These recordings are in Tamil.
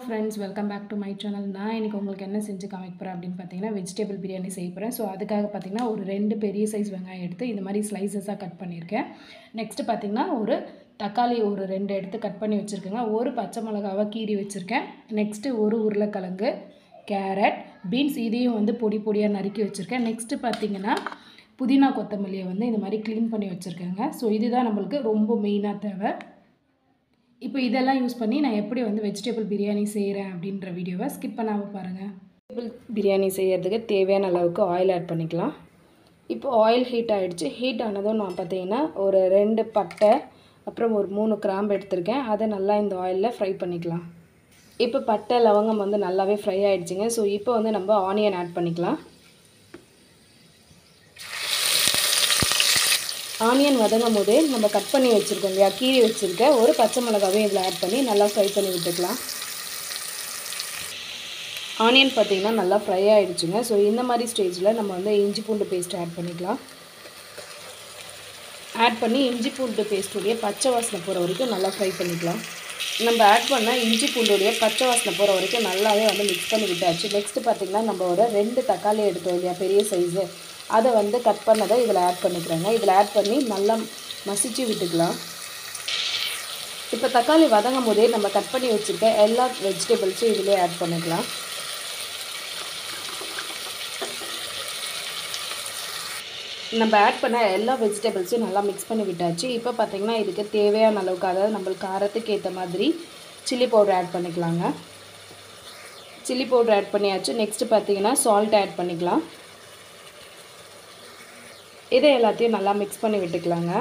friends welcome back to my channel நான் இன்றைக்கி உங்களுக்கு என்ன செஞ்சு காமிக்க போகிறேன் அப்படின்னு பார்த்தீங்கன்னா வெஜிடபிள் பிரியாணி செய்ய போகிறேன் ஸோ அதுக்காக பார்த்தீங்கன்னா ஒரு ரெண்டு பெரிய சைஸ் வெங்காயம் எடுத்து இந்த மாதிரி ஸ்லைசஸாக கட் பண்ணியிருக்கேன் நெக்ஸ்ட்டு பார்த்தீங்கன்னா ஒரு தக்காளி ஒரு ரெண்டு எடுத்து கட் பண்ணி வச்சுருக்கேங்க ஒரு பச்சை மிளகாவை கீறி வச்சுருக்கேன் நெக்ஸ்ட்டு ஒரு உருளைக்கிழங்கு கேரட் பீன்ஸ் இதையும் வந்து பொடி பொடியாக நறுக்கி வச்சுருக்கேன் நெக்ஸ்ட்டு பார்த்தீங்கன்னா புதினா கொத்தமல்லியை வந்து இந்த மாதிரி க்ளீன் பண்ணி வச்சுருக்கேங்க ஸோ இதுதான் நம்மளுக்கு ரொம்ப மெயினாக தேவை இப்போ இதெல்லாம் யூஸ் பண்ணி நான் எப்படி வந்து வெஜிடபிள் பிரியாணி செய்கிறேன் அப்படின்ற வீடியோவை ஸ்கிப் பண்ணாமல் பாருங்கள் வெஜிடபிள் பிரியாணி செய்கிறதுக்கு தேவையான அளவுக்கு ஆயில் ஆட் பண்ணிக்கலாம் இப்போ ஆயில் ஹீட் ஆகிடுச்சு ஹீட் ஆனதும் நான் பார்த்தீங்கன்னா ஒரு ரெண்டு பட்டை அப்புறம் ஒரு மூணு கிராம்பு எடுத்திருக்கேன் அதை நல்லா இந்த ஆயிலில் ஃப்ரை பண்ணிக்கலாம் இப்போ பட்டை லவங்கம் வந்து நல்லாவே ஃப்ரை ஆகிடுச்சிங்க ஸோ இப்போ வந்து நம்ம ஆனியன் ஆட் பண்ணிக்கலாம் ஆனியன் வதங்கும் போதே நம்ம கட் பண்ணி வச்சுருக்கோம் இல்லையா கீரி வச்சுருக்க ஒரு பச்சை மிளகாவையும் இதில் ஆட் பண்ணி நல்லா ஃப்ரை பண்ணி விட்டுக்கலாம் ஆனியன் பார்த்திங்கன்னா நல்லா ஃப்ரை ஆகிடுச்சுங்க ஸோ இந்த மாதிரி ஸ்டேஜில் நம்ம வந்து இஞ்சி பூண்டு பேஸ்ட் ஆட் பண்ணிக்கலாம் ஆட் பண்ணி இஞ்சி பூண்டு பேஸ்ட்டுடைய பச்சை வாசனை போகிற வரைக்கும் நல்லா ஃப்ரை பண்ணிக்கலாம் நம்ம ஆட் பண்ண இஞ்சி பூண்டுடைய பச்சை வாசனை போகிற வரைக்கும் நல்லாவே வந்து மிக்ஸ் பண்ணி விட்டாச்சு நெக்ஸ்ட்டு பார்த்திங்கன்னா நம்ம ஒரு ரெண்டு தக்காளி எடுத்தோம் இல்லையா பெரிய சைஸு அதை வந்து கட் பண்ணதை இதில் ஆட் பண்ணிக்கிறேங்க இதில் ஆட் பண்ணி நல்லா மசிச்சு விட்டுக்கலாம் இப்போ தக்காளி வதங்கும் போதே நம்ம கட் பண்ணி வச்சுருக்க எல்லா வெஜிடபிள்ஸும் இதிலே ஆட் பண்ணிக்கலாம் நம்ம ஆட் பண்ண எல்லா வெஜிடபிள்ஸையும் நல்லா மிக்ஸ் பண்ணி விட்டாச்சு இப்போ பார்த்திங்கன்னா இதுக்கு தேவையான அளவுக்கு அதாவது நம்மளுக்கு காரத்துக்கு ஏற்ற மாதிரி சில்லி பவுடர் ஆட் பண்ணிக்கலாங்க சில்லி பவுடர் ஆட் பண்ணியாச்சு நெக்ஸ்ட்டு பார்த்திங்கன்னா சால்ட் ஆட் பண்ணிக்கலாம் இதை எல்லாத்தையும் நல்லா மிக்ஸ் பண்ணி விட்டுக்கலாங்க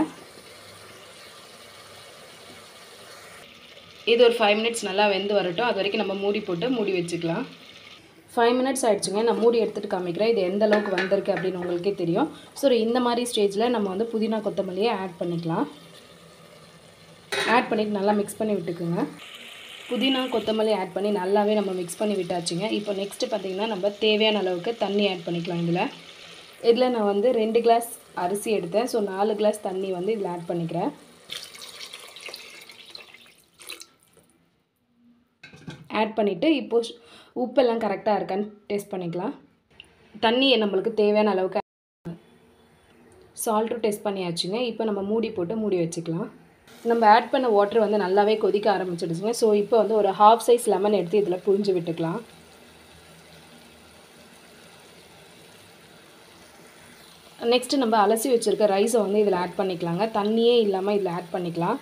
இது ஒரு ஃபைவ் மினிட்ஸ் நல்லா வெந்து வரட்டும் அது வரைக்கும் நம்ம மூடி போட்டு மூடி வச்சுக்கலாம் ஃபைவ் மினிட்ஸ் ஆகிடுச்சுங்க நான் மூடி எடுத்துகிட்டு காமிக்கிறேன் இது எந்த அளவுக்கு வந்திருக்கு அப்படின்னு உங்களுக்கே தெரியும் ஸோ இந்த மாதிரி ஸ்டேஜில் நம்ம வந்து புதினா கொத்தமல்லியை ஆட் பண்ணிக்கலாம் ஆட் பண்ணிட்டு நல்லா மிக்ஸ் பண்ணி விட்டுக்குங்க புதினா கொத்தமல்லி ஆட் பண்ணி நல்லாவே நம்ம மிக்ஸ் பண்ணி விட்டாச்சுங்க இப்போ நெக்ஸ்ட்டு பார்த்திங்கன்னா நம்ம தேவையான அளவுக்கு தண்ணி ஆட் பண்ணிக்கலாம் இதில் இதில் நான் வந்து ரெண்டு கிளாஸ் அரிசி எடுத்தேன் ஸோ நாலு கிளாஸ் தண்ணி வந்து இதில் ஆட் பண்ணிக்கிறேன் ஆட் பண்ணிவிட்டு இப்போது உப்பெல்லாம் கரெக்டாக இருக்கான்னு டேஸ்ட் பண்ணிக்கலாம் தண்ணி நம்மளுக்கு தேவையான அளவுக்கு சால்ட்டும் டேஸ்ட் பண்ணியாச்சுங்க இப்போ நம்ம மூடி போட்டு மூடி வச்சுக்கலாம் நம்ம ஆட் பண்ண வாட்டர் வந்து நல்லாவே கொதிக்க ஆரம்பிச்சிடுச்சுங்க ஸோ இப்போ வந்து ஒரு ஹாஃப் சைஸ் லெமன் எடுத்து இதில் புழிஞ்சு விட்டுக்கலாம் நெக்ஸ்ட்டு நம்ம அலசி வச்சுருக்க ரைஸை வந்து இதில் ஆட் பண்ணிக்கலாங்க தண்ணியே இல்லாமல் இதில் ஆட் பண்ணிக்கலாம்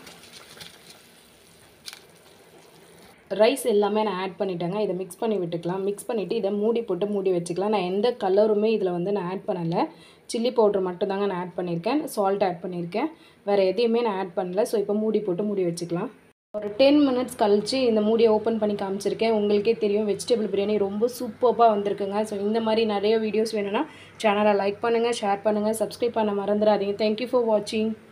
ரைஸ் எல்லாமே நான் ஆட் பண்ணிட்டேங்க இதை மிக்ஸ் பண்ணி விட்டுக்கலாம் மிக்ஸ் பண்ணிவிட்டு இதை மூடி போட்டு மூடி வச்சுக்கலாம் நான் எந்த கலருமே இதில் வந்து நான் ஆட் பண்ணலை சில்லி பவுட்ரு மட்டும் தாங்க நான் ஆட் பண்ணியிருக்கேன் சால்ட் ஆட் பண்ணியிருக்கேன் வேறு எதையுமே நான் ஆட் பண்ணல ஸோ இப்போ மூடி போட்டு மூடி வச்சுக்கலாம் ஒரு டென் மினிட்ஸ் கழித்து இந்த மூடியை ஓப்பன் பண்ணி காமிச்சிருக்கேன் உங்களுக்கே தெரியும் வெஜிடபிள் பிரியாணி ரொம்ப சூப்பராக வந்திருக்குங்க ஸோ இந்த மாதிரி நிறைய வீடியோஸ் வேணும்னா சேனலை லைக் பண்ணுங்கள் ஷேர் பண்ணுங்கள் சப்ஸ்கிரைப் பண்ண மறந்துடாதீங்க தேங்க்யூ ஃபார் வாட்சிங்